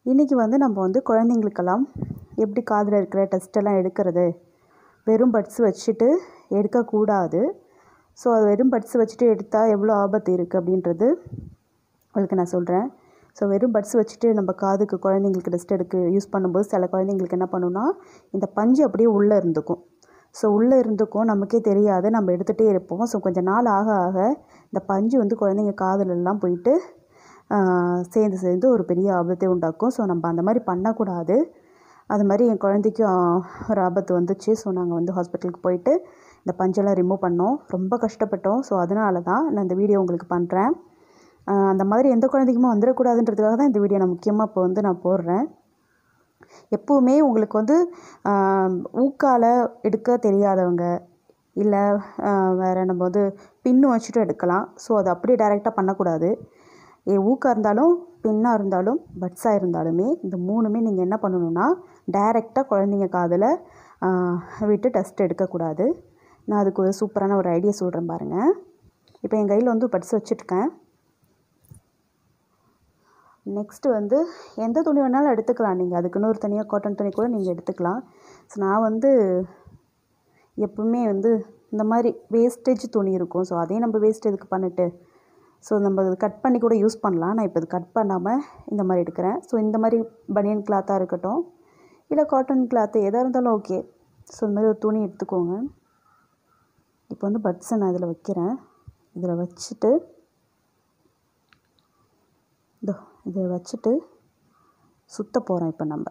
இன்றைக்கி வந்து நம்ம வந்து குழந்தைங்களுக்கெல்லாம் எப்படி காதில் இருக்கிற டெஸ்ட்டெல்லாம் எடுக்கிறது வெறும் பட்ஸ் வச்சுட்டு எடுக்கக்கூடாது ஸோ அது வெறும் பட்ஸ் வச்சுட்டு எடுத்தால் எவ்வளோ ஆபத்து இருக்குது அப்படின்றது உங்களுக்கு நான் சொல்கிறேன் ஸோ வெறும் பட்ஸ் வச்சுட்டு நம்ம காதுக்கு குழந்தைங்களுக்கு டெஸ்ட் எடுக்க யூஸ் பண்ணும்போது சில குழந்தைங்களுக்கு என்ன பண்ணுன்னா இந்த பஞ்சு அப்படியே உள்ளே இருந்துக்கும் ஸோ உள்ளே இருந்துக்கும் நமக்கே தெரியாது நம்ம எடுத்துகிட்டே இருப்போம் ஸோ கொஞ்சம் நாள் ஆக ஆக இந்த பஞ்சு வந்து குழந்தைங்க காதுலெல்லாம் போயிட்டு சேர்ந்து சேர்ந்து ஒரு பெரிய ஆபத்தை உண்டாக்கும் ஸோ நம்ம அந்த மாதிரி பண்ணக்கூடாது அது மாதிரி என் குழந்தைக்கும் ஒரு ஆபத்து வந்துச்சு ஸோ நாங்கள் வந்து ஹாஸ்பிட்டலுக்கு போயிட்டு இந்த பஞ்செல்லாம் ரிமூவ் பண்ணோம் ரொம்ப கஷ்டப்பட்டோம் ஸோ அதனால தான் நான் இந்த வீடியோ உங்களுக்கு பண்ணுறேன் அந்த மாதிரி எந்த குழந்தைக்குமே வந்துடக்கூடாதுன்றதுக்காக தான் இந்த வீடியோ நான் முக்கியமாக இப்போ வந்து நான் போடுறேன் எப்போவுமே உங்களுக்கு வந்து ஊக்கால் எடுக்க தெரியாதவங்க இல்லை வேறு நம்ம வந்து பின்னு வச்சுட்டு எடுக்கலாம் ஸோ அது அப்படியே டைரெக்டாக பண்ணக்கூடாது ஏ ஊக்காக இருந்தாலும் பின்னாக இருந்தாலும் பட்ஸாக இருந்தாலுமே இந்த மூணுமே நீங்கள் என்ன பண்ணணுன்னா டைரெக்டாக குழந்தைங்க காதில் விட்டு டெஸ்ட் எடுக்கக்கூடாது நான் அதுக்கு ஒரு சூப்பரான ஒரு ஐடியா சொல்கிறேன் பாருங்கள் இப்போ என் கையில் வந்து பட்ஸ் வச்சுருக்கேன் நெக்ஸ்ட்டு வந்து எந்த துணி வேணாலும் எடுத்துக்கலாம் நீங்கள் அதுக்குன்னு ஒரு தனியாக காட்டன் துணி கூட நீங்கள் எடுத்துக்கலாம் ஸோ நான் வந்து எப்பவுமே வந்து இந்த மாதிரி வேஸ்டேஜ் துணி இருக்கும் ஸோ அதையும் நம்ம வேஸ்ட் எதுக்கு பண்ணிட்டு ஸோ நம்ம இது கட் பண்ணி கூட யூஸ் பண்ணலாம் நான் இப்போ இது கட் பண்ணாமல் இந்த மாதிரி எடுக்கிறேன் ஸோ இந்த மாதிரி பனியன் கிளாத்தாக இருக்கட்டும் இல்லை காட்டன் கிளாத்து எதாக இருந்தாலும் ஓகே ஸோ இந்த மாதிரி ஒரு துணி எடுத்துக்கோங்க இப்போ வந்து பட்ஸை நான் இதில் வைக்கிறேன் இதில் வச்சுட்டு இதோ இதை வச்சுட்டு சுத்த போகிறோம் இப்போ நம்ம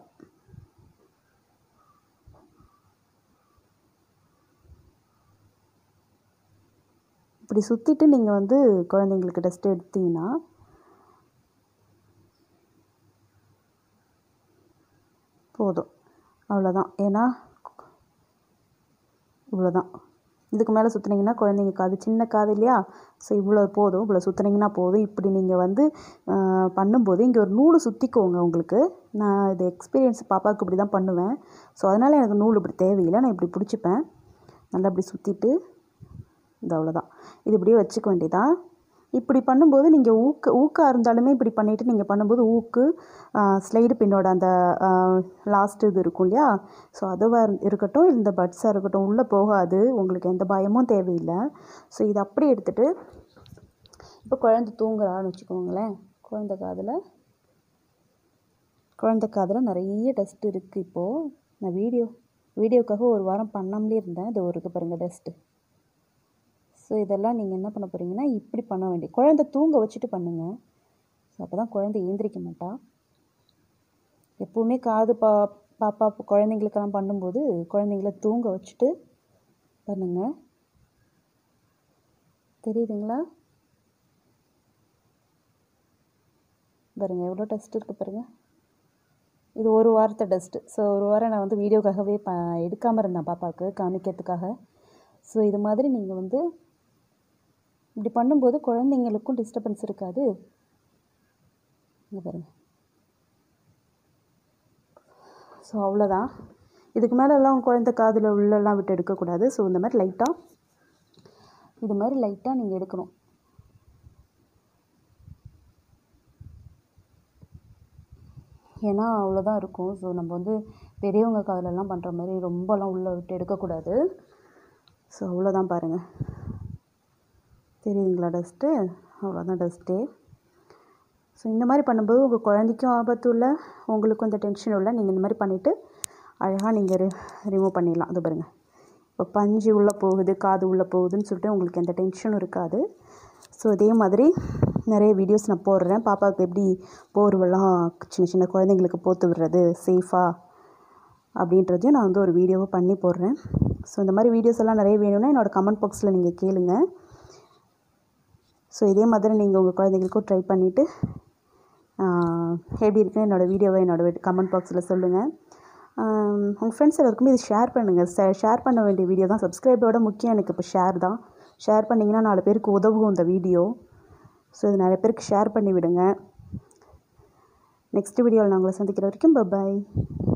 இப்படி சுற்றிட்டு நீங்கள் வந்து குழந்தைங்களுக்கு டெஸ்ட் எடுத்தீங்கன்னா போதும் அவ்வளோதான் ஏன்னா இவ்வளோதான் இதுக்கு மேலே சுற்றுனீங்கன்னா குழந்தைங்க காது சின்ன காது இல்லையா ஸோ இவ்வளோ போதும் இவ்வளோ சுற்றுனீங்கன்னா போதும் இப்படி நீங்கள் வந்து பண்ணும்போது இங்கே ஒரு நூல் சுற்றிக்கோங்க உங்களுக்கு நான் இது எக்ஸ்பீரியன்ஸ் பாப்பாவுக்கு இப்படி தான் பண்ணுவேன் ஸோ அதனால் எனக்கு நூல் இப்படி தேவையில்லை நான் இப்படி பிடிச்சிப்பேன் நல்லா இப்படி சுற்றிட்டு இது அவ்வளோதான் இது இப்படியே வச்சுக்க வேண்டியதான் இப்படி பண்ணும்போது நீங்கள் ஊக்கு ஊக்காக இருந்தாலுமே இப்படி பண்ணிவிட்டு நீங்கள் பண்ணும்போது ஊக்கு ஸ்லைடு பின்னோட அந்த லாஸ்ட் இது இருக்கும் இல்லையா ஸோ அதுவாக இருக்கட்டும் இந்த பட்ஸாக இருக்கட்டும் உள்ளே போகாது உங்களுக்கு எந்த பயமும் தேவையில்லை ஸோ இதை அப்படியே எடுத்துகிட்டு இப்போ குழந்தை தூங்குறான்னு வச்சுக்கோங்களேன் குழந்தை காதில் குழந்தை காதில் நிறைய டஸ்ட் இருக்குது இப்போது நான் வீடியோ வீடியோக்காக ஒரு வாரம் பண்ணாமலே இருந்தேன் இது ஒரு பாருங்கள் டஸ்ட்டு ஸோ இதெல்லாம் நீங்கள் என்ன பண்ண போகிறீங்கன்னா இப்படி பண்ண வேண்டிய குழந்தை தூங்க வச்சுட்டு பண்ணுங்கள் ஸோ அப்போ தான் குழந்தை ஏந்திரிக்க மாட்டா எப்போவுமே காது பா பாப்பா குழந்தைங்களுக்கெல்லாம் பண்ணும்போது குழந்தைங்கள தூங்க வச்சுட்டு பண்ணுங்கள் தெரியுதுங்களா பாருங்கள் எவ்வளோ டஸ்ட் இருக்குது பாருங்கள் இது ஒரு வாரத்தை டஸ்ட்டு ஸோ ஒரு வாரம் நான் வந்து வீடியோக்காகவே ப எடுக்காமல் இருந்தேன் பாப்பாவுக்கு காமிக்கிறதுக்காக ஸோ இது மாதிரி நீங்கள் வந்து இப்படி பண்ணும்போது குழந்தைங்களுக்கும் டிஸ்டர்பன்ஸ் இருக்காது இங்கே பாருங்கள் ஸோ அவ்வளோதான் இதுக்கு மேலெல்லாம் குழந்தை காதில் உள்ளெல்லாம் விட்டு எடுக்கக்கூடாது ஸோ இந்த மாதிரி லைட்டாக இது மாதிரி லைட்டாக நீங்கள் எடுக்கணும் ஏன்னா அவ்வளோதான் இருக்கும் ஸோ நம்ம வந்து பெரியவங்க காதிலெல்லாம் பண்ணுற மாதிரி ரொம்பலாம் உள்ளே விட்டு எடுக்கக்கூடாது ஸோ அவ்வளோதான் பாருங்கள் தெரியுதுங்களா டஸ்ட்டு அவ்வளோதான் டஸ்ட்டே ஸோ இந்த மாதிரி பண்ணும்போது உங்கள் குழந்தைக்கும் ஆபத்து இல்லை உங்களுக்கும் இந்த டென்ஷன் இல்லை நீங்கள் இந்த மாதிரி பண்ணிவிட்டு அழகாக நீங்கள் ரி ரிமூவ் பண்ணிடலாம் அது பாருங்கள் இப்போ பஞ்சு உள்ளே போகுது காது உள்ளே போகுதுன்னு சொல்லிட்டு உங்களுக்கு எந்த டென்ஷனும் இருக்காது ஸோ இதே மாதிரி நிறைய வீடியோஸ் நான் போடுறேன் பாப்பாவுக்கு எப்படி போர்வெல்லாம் சின்ன சின்ன குழந்தைங்களுக்கு போத்து விடுறது சேஃபாக அப்படின்றதையும் நான் வந்து ஒரு வீடியோவை பண்ணி போடுறேன் ஸோ இந்த மாதிரி வீடியோஸ் எல்லாம் நிறைய வேணும்னா என்னோடய கமெண்ட் பாக்ஸில் நீங்கள் கேளுங்க ஸோ இதே மாதிரி நீங்கள் உங்கள் குழந்தைங்களுக்கும் ட்ரை பண்ணிவிட்டு எப்படி இருக்குன்னு என்னோடய வீடியோவை என்னோடய கமெண்ட் பாக்ஸில் சொல்லுங்கள் உங்கள் ஃப்ரெண்ட்ஸ் எல்லாருக்குமே இது ஷேர் பண்ணுங்கள் ஷேர் பண்ண வேண்டிய வீடியோ தான் சப்ஸ்கிரைபரோட முக்கியம் எனக்கு இப்போ ஷேர் தான் ஷேர் பண்ணிங்கன்னா நாலு பேருக்கு உதவும் இந்த வீடியோ ஸோ இது நிறைய பேருக்கு ஷேர் பண்ணி விடுங்க நெக்ஸ்ட் வீடியோவில் நான் உங்களை சந்திக்கிற வரைக்கும் பாய்